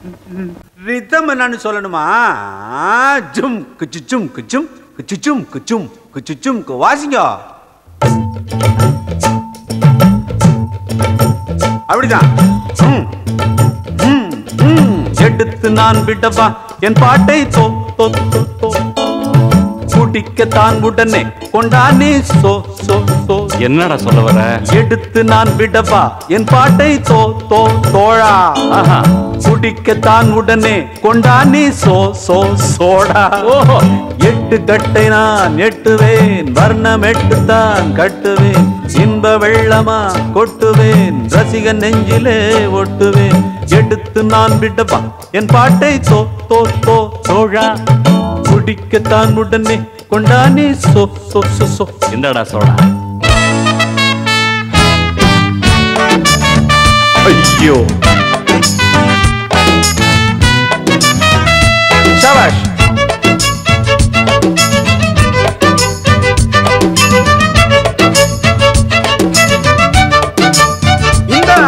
Rhythm என்னன்னு சொல்லணுமா ஜும் குச்சுச்சும் குச்சும் குச்சுச்சும் குச்சும் குச்சுச்சும் கு- வாசிங்க அப்படிதான் ம், ம், ம். எடுத்து நான் விடவா என் பாட்டை தோ தோ தோ தோ குடிக்கத்தான் உடனே கொண்டானே சோ சோ சோ என்னடா சொல்ல வர எடுத்து நான் விடவா என் பாட்டை தோ தோ தோழா ஆஹா குடிக்கத்தான் உடனே கொண்டானே சோ சோ சோடா ஓஹோ எட்டு கட்டை நான் எட்டுவேன் வர்ணம் எட்டுத்தான் கட்டுவேன் இன்ப வெள்ளமா கொட்டுவேன் ரசிகன் நெஞ்சிலே ஒட்டுவேன் எடுத்து நான் விடவா என் பாட்டை தோ தோ தோ தோழா குடிக்கத்தான் உடனே கொண்டானே சோ சோ சோ சோ என்னடா சோடா ஐயோ சபாஷ் இந்தா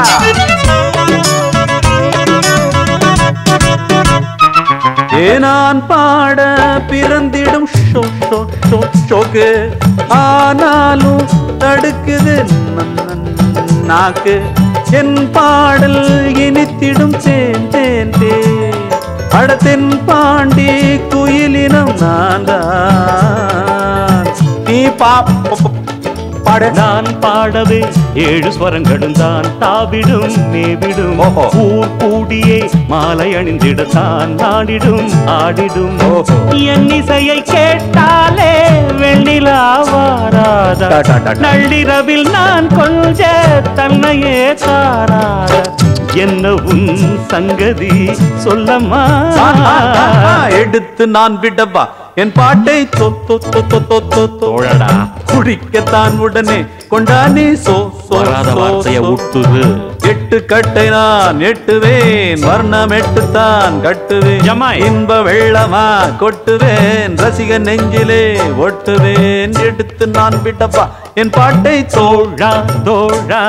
ஏனான் பாட பிறந்திடும் ஷோ ஷோ ஷோ ஷோக்கு ஆனாலும் தடுக்குது நன் நன் நாக்கு என் பாடல் இனித்திடும் தேன் தேன் தேன் அடத்தென் பாண்டி குயிலினம் நான் தான் நீ பா ப- ப- பாடு நான் பாடவே ஏழு ஸ்வரங்களும் தான் தாவிடும் மேவிடும் ஓஹோ. ஊர் கூடியே மாலை அணிந்திடத்தான் நாடிடும் ஆடிடும் ஓஹோ. என் இசையை கேட்டாலே வெண்ணிலா வாராதா டா, டா, டா, டா. நள்ளிரவில் நான் கொஞ்ச தன்னையே தாராத என்ன உன் சங்கதி சொல்லம்மா எடுத்து நான் விடவா என் பாட்டை தொ தொ தொ தொ தொ தொ தொ தோழடா குடிக்கத்தான் உடனே கொண்டானே சோ சோ வராத சோ, வார்த்தைய சோ. விட்டுது எட்டு கட்டை நான் எட்டுவேன் வர்ணம் எட்டுத்தான் கட்டுவேன் ஜமாய். இன்ப வெள்ளமா கொட்டுவேன் ரசிக நெஞ்சிலே ஒட்டுவேன் எடுத்து நான் விடவா என் பாட்டை தோல் தோழா தோழா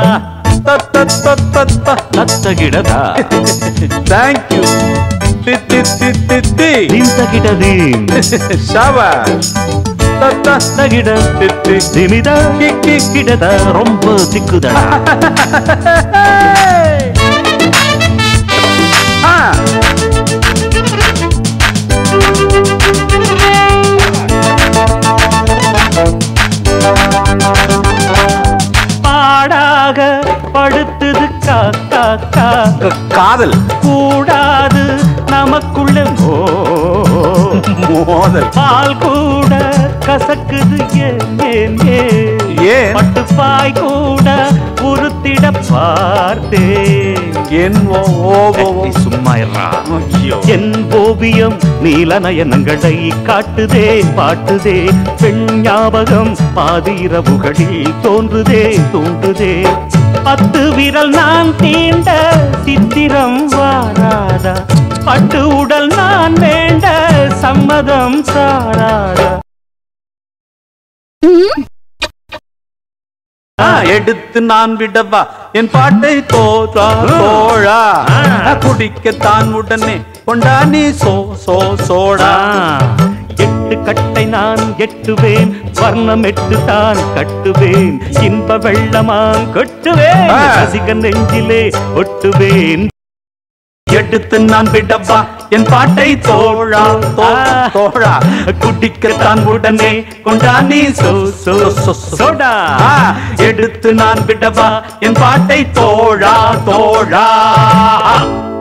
தத்தகிடதா தேங்க்யூ தி தி தி தி தி நின்றகிடதீன் ஷாபாஷ் தத்தா தகிட தி தி திமிதா கிக்கி கிடத ரொம்ப திக்குதடா ஆ பாடாக படுத்துது காக்கா கா க- காதல் கூடாது நமக்குள்ள மோ மோதல் பால் கூட கசக்குது ஏன் ஏன் ஏன் ஏன் பட்டுப்பாய் கூட உருத்திட பார்த்தேன் என் ஓ ஓ ஓ ஓ. சும்மா இருறா ஐயோ என் ஓவியம் நீல நயனங்களை காட்டுதே பாட்டுதே பெண் ஞாபகம் பாதிரவுகளில் தோன்றுதே தோன்றுதே பத்து விரல் நான் தீண்ட சித்திரம் வாராதா பட்டு உடல் நான் வேண்ட சம்மதம் சாராதா ஆ, எடுத்து நான் விடவா என் பாட்டை தோற்றா தோழா ஆ. குடிக்கத்தான் உடனே கொண்டானே சோ சோ சோடா எட்டு கட்டை நான் எட்டுவேன் வர்ணம் எட்டு தான் கட்டுவேன் இன்ப வெள்ளமான் கொட்டுவேன் ஆ. ரசிகன் நெஞ்சிலே ஒட்டுவேன் எடுத்து நான் விடவா என் பாட்டை தோழா தோ ஆ. தோழா குடிக்கத்தான் உடனே கொண்டானே சோ சோ சோ சோ சோடா ஆ, எடுத்து நான் விடவா என் பாட்டை தோழா தோழா